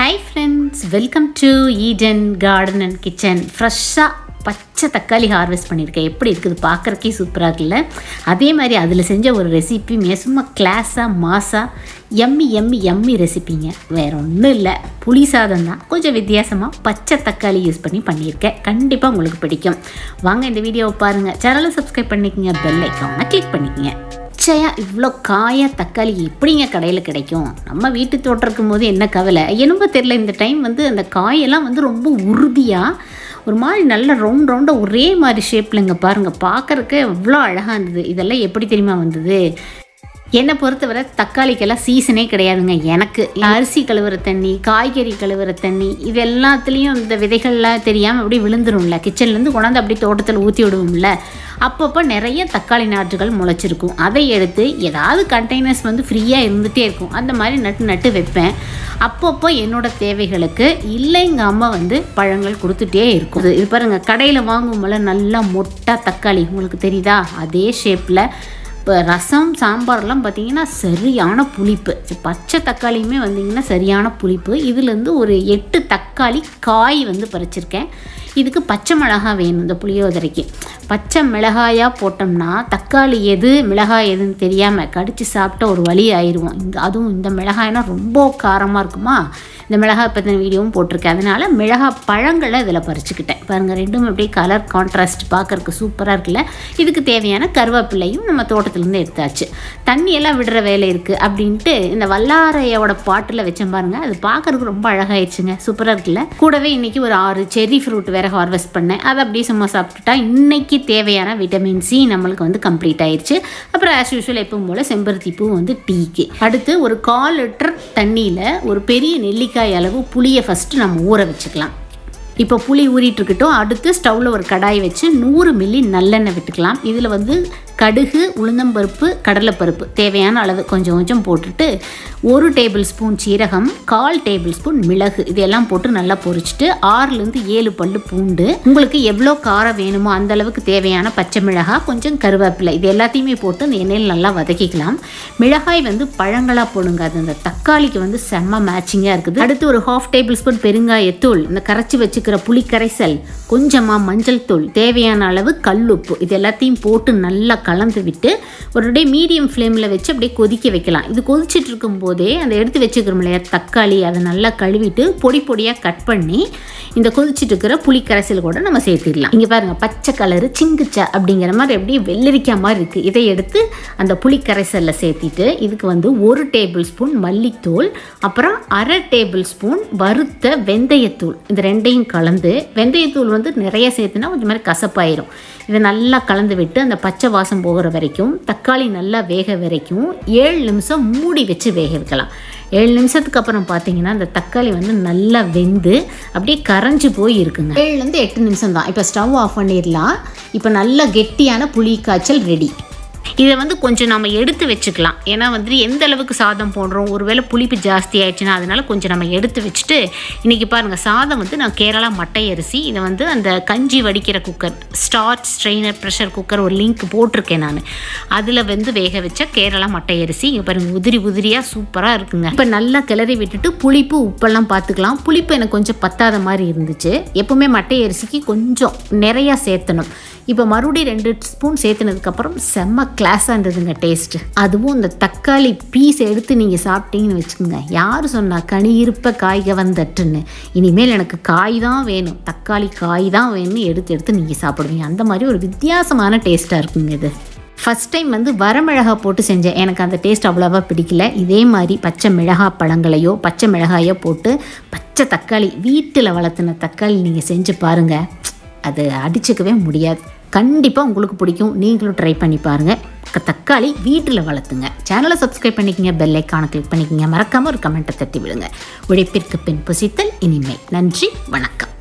hi friends welcome to Eden Garden and kitchen ஃப்ரெஷ்ஷாக பச்சை தக்காளி ஹார்வெஸ்ட் பண்ணியிருக்கேன் எப்படி இருக்குது பார்க்குறக்கே சூப்பராக இருக்குல்ல அதே மாதிரி அதில் செஞ்ச ஒரு ரெசிபி மிக சும்மா கிளாஸாக மாஸாக எம்மி எம்மி எம்மி ரெசிபிங்க வேறு ஒன்றும் இல்லை புளி சாதம் தான் கொஞ்சம் வித்தியாசமாக பச்சை தக்காளி யூஸ் பண்ணி பண்ணியிருக்கேன் கண்டிப்பாக உங்களுக்கு பிடிக்கும் வாங்க இந்த வீடியோவை பாருங்கள் சேனலை சப்ஸ்கிரைப் பண்ணிக்கங்க பெல் ஐக்கானை கிளிக் பண்ணிக்கங்க பச்சையா இவ்வளோ காயா தக்காளி எப்படிங்க கடையில் கிடைக்கும் நம்ம வீட்டு தோட்டம் இருக்கும்போது என்ன கவலை என்னமோ தெரில இந்த டைம் வந்து அந்த காயெல்லாம் வந்து ரொம்ப உறுதியாக ஒரு மாதிரி நல்ல ரவுண்ட் ரவுண்டாக ஒரே மாதிரி ஷேப்பில் இங்கே பாருங்கள் பார்க்குறக்கு எவ்வளோ அழகாக இருந்தது இதெல்லாம் எப்படி தெரியுமா வந்தது என்னை பொறுத்தவரை தக்காளிக்கெல்லாம் சீசனே கிடையாதுங்க எனக்கு அரிசி கழுவுற தண்ணி காய்கறி கழுவுற தண்ணி இது எல்லாத்துலேயும் இந்த விதைகள்லாம் தெரியாமல் அப்படியே விழுந்துரும்ல கிச்சன்லேருந்து கொண்டாந்து அப்படியே தோட்டத்தில் ஊற்றி விடுவோம்ல அப்பப்போ நிறைய தக்காளி நாற்றுகள் முளைச்சிருக்கும் அதை எடுத்து ஏதாவது கண்டெய்னர்ஸ் வந்து ஃப்ரீயாக இருந்துகிட்டே இருக்கும் அந்த மாதிரி நட்டு நட்டு வைப்பேன் அப்பப்போ என்னோட தேவைகளுக்கு இல்லை எங்கள் அம்மா வந்து பழங்கள் கொடுத்துட்டே இருக்கும் இது பாருங்கள் கடையில் வாங்கும்போல நல்லா மொட்டா தக்காளி உங்களுக்கு தெரியுதா அதே ஷேப்பில் இப்போ ரசம் சாம்பார்லாம் பார்த்தீங்கன்னா சரியான புளிப்பு சரி, பச்சை தக்காளியுமே வந்தீங்கன்னா சரியான புளிப்பு இதுலேருந்து ஒரு எட்டு தக்காளி காய் வந்து பறிச்சிருக்கேன் இதுக்கு பச்சை மிளகாய் வேணும் இந்த புளியோதரைக்கு பச்சை மிளகாயாக போட்டோம்னா தக்காளி எது மிளகாய் எதுன்னு தெரியாமல் கடித்து சாப்பிட்டா ஒரு வழி ஆயிடுவோம் இந்த அதுவும் இந்த மிளகாய்னா ரொம்ப காரமாக இருக்குமா இந்த மிளகாய் பற்றின வீடியோவும் போட்டிருக்கேன் அதனால் மிளகாய் பழங்களை இதில் பறிச்சுக்கிட்டேன் பாருங்கள் ரெண்டும் அப்படியே கலர் கான்ட்ராஸ்ட் பார்க்கறக்கு சூப்பராக இருக்குல்ல இதுக்கு தேவையான கருவேப்பிலையும் நம்ம தோட்டத்துலேருந்து எடுத்தாச்சு தண்ணியெல்லாம் விடுற வேலை இருக்குது அப்படின்ட்டு இந்த வல்லாரையோட பாட்டில் வச்சேன் பாருங்க அது பார்க்கறதுக்கு ரொம்ப அழகாயிடுச்சுங்க சூப்பராக இருக்குல்ல கூடவே இன்னைக்கு ஒரு ஆறு செரி ஃப்ரூட் வேற ஹார்வெஸ்ட் பண்ணேன் அதை அப்படியே சும்மா சாப்பிட்டுட்டா இன்னைக்கு தேவையான விட்டமின் சி நம்மளுக்கு வந்து கம்ப்ளீட் ஆயிடுச்சு அப்புறம் ஆஸ் யூஸ்வல் எப்பவும் போல் செம்பருத்தி பூ வந்து டீக்கு அடுத்து ஒரு கால் லிட்டர் தண்ணியில் ஒரு பெரிய நெல்லிக்காய் அளவு புளியை ஃபஸ்ட்டு நம்ம ஊற வச்சுக்கலாம் இப்போ புளி ஊறிட்டு இருக்கட்டும் அடுத்து ஸ்டவ்வில் ஒரு கடாய் வச்சு நூறு மில்லி நல்லெண்ணெய் விட்டுக்கலாம் இதில் வந்து கடுகு உளுந்தம்பருப்பு கடலைப்பருப்பு தேவையான அளவு கொஞ்சம் கொஞ்சம் போட்டுட்டு ஒரு டேபிள் ஸ்பூன் சீரகம் கால் டேபிள் ஸ்பூன் மிளகு இதெல்லாம் போட்டு நல்லா பொரிச்சிட்டு ஆறுலேருந்து ஏழு பல்லு பூண்டு உங்களுக்கு எவ்வளோ காரம் வேணுமோ அந்த அளவுக்கு தேவையான பச்சை மிளகாய் கொஞ்சம் கருவேப்பிலை இது எல்லாத்தையுமே போட்டு அந்த எண்ணெயில் நல்லா வதக்கிக்கலாம் மிளகாய் வந்து பழங்களாக போடுங்க அது அந்த தக்காளிக்கு வந்து செம்ம மேட்சிங்காக இருக்குது அடுத்து ஒரு ஹாஃப் டேபிள் ஸ்பூன் பெருங்காயத்தூள் இந்த கரைச்சி வச்சுக்கிற புளி கரைசல் கொஞ்சமாக மஞ்சள் தூள் தேவையான அளவு கல்லுப்பு இது எல்லாத்தையும் போட்டு நல்லா கலந்து விட்டு ஒரு அப்படியே மீடியம் ஃப்ளேமில் வச்சு அப்படியே கொதிக்க வைக்கலாம் இது கொதிச்சிட்டு இருக்கும் போதே அந்த எடுத்து வச்சுக்கிறோம் இல்லையா தக்காளி அதை நல்லா கழுவிட்டு பொடி பொடியாக கட் பண்ணி இந்த கொதிச்சிட்டு இருக்கிற புளி கரைசல் கூட நம்ம சேர்த்திடலாம் இங்கே பாருங்கள் பச்சை கலரு சிங்குச்சா அப்படிங்கிற மாதிரி அப்படியே வெள்ளரிக்காய் மாதிரி இருக்குது இதை எடுத்து அந்த புளி கரைசலில் சேர்த்திட்டு இதுக்கு வந்து ஒரு டேபிள் ஸ்பூன் மல்லித்தூள் அப்புறம் அரை டேபிள் ஸ்பூன் வறுத்த வெந்தயத்தூள் இந்த ரெண்டையும் கலந்து வெந்தயத்தூள் வந்து நிறைய சேர்த்துனா கொஞ்சம் மாதிரி கசப்பாயிரும் இதை நல்லா கலந்து விட்டு அந்த பச்சை வாசம் போகிற வரைக்கும் தக்காளி நல்லா வேக வரைக்கும் ஏழு நிமிஷம் மூடி வச்சு வேக வைக்கலாம் ஏழு நிமிஷத்துக்கு அப்புறம் பார்த்தீங்கன்னா அந்த தக்காளி வந்து நல்லா வெந்து அப்படியே கரைஞ்சு போய் இருக்குங்க ஏழுலேருந்து எட்டு நிமிஷம் தான் இப்போ ஸ்டவ் ஆஃப் பண்ணிடலாம் இப்போ நல்ல கெட்டியான புளி காய்ச்சல் ரெடி இதை வந்து கொஞ்சம் நம்ம எடுத்து வச்சுக்கலாம் ஏன்னா வந்து எந்த அளவுக்கு சாதம் போடுறோம் ஒருவேளை புளிப்பு ஜாஸ்தி ஆயிடுச்சுன்னா அதனால கொஞ்சம் நம்ம எடுத்து வச்சுட்டு இன்றைக்கி பாருங்கள் சாதம் வந்து நான் கேரளா மட்டை அரிசி இதை வந்து அந்த கஞ்சி வடிக்கிற cooker starch strainer pressure cooker ஒரு லிங்க் போட்டிருக்கேன் நான் அதில் வந்து வேக வச்ச கேரளா மட்டை அரிசி இங்கே பாருங்கள் உதிரி உதிரியாக சூப்பராக இருக்குங்க இப்போ நல்லா கிளறி விட்டுட்டு புளிப்பு உப்பெல்லாம் பார்த்துக்கலாம் புளிப்பு எனக்கு கொஞ்சம் பத்தாத மாதிரி இருந்துச்சு எப்பவுமே மட்டை அரிசிக்கு கொஞ்சம் நிறையா சேர்த்தணும் இப்போ மறுபடியும் ரெண்டு ஸ்பூன் சேர்த்துனதுக்கப்புறம் செம்ம கிளாஸாக இருந்ததுங்க டேஸ்ட்டு அதுவும் இந்த தக்காளி பீஸ் எடுத்து நீங்கள் சாப்பிட்டீங்கன்னு வச்சுக்கோங்க யார் சொன்னா கனி இருப்ப காய்க வந்தட்டுன்னு இனிமேல் எனக்கு காய் தான் வேணும் தக்காளி காய் தான் வேணும்னு எடுத்து எடுத்து நீங்கள் சாப்பிடுவீங்க அந்த மாதிரி ஒரு வித்தியாசமான டேஸ்ட்டாக இருக்குங்க இது ஃபஸ்ட் டைம் வந்து வரமிளகா போட்டு செஞ்சேன் எனக்கு அந்த டேஸ்ட் அவ்வளோவா பிடிக்கல இதே மாதிரி பச்சை மிளகா பழங்களையோ பச்சை மிளகாயோ போட்டு பச்சை தக்காளி வீட்டில் வளர்த்துன தக்காளி நீங்கள் செஞ்சு பாருங்கள் அது அடிச்சுக்கவே முடியாது கண்டிப்பாக உங்களுக்கு பிடிக்கும் நீங்களும் ட்ரை பண்ணி பாருங்கள் தக்காளி வீட்டில் வளர்த்துங்க சேனலை சப்ஸ்கிரைப் பண்ணிக்கங்க பெல் ஐக்கானை கிளிக் பண்ணிக்கங்க மறக்காமல் ஒரு கமெண்ட்டை தட்டி விடுங்க உழைப்பிற்கு பின் புசித்தல் இனிமை நன்றி வணக்கம்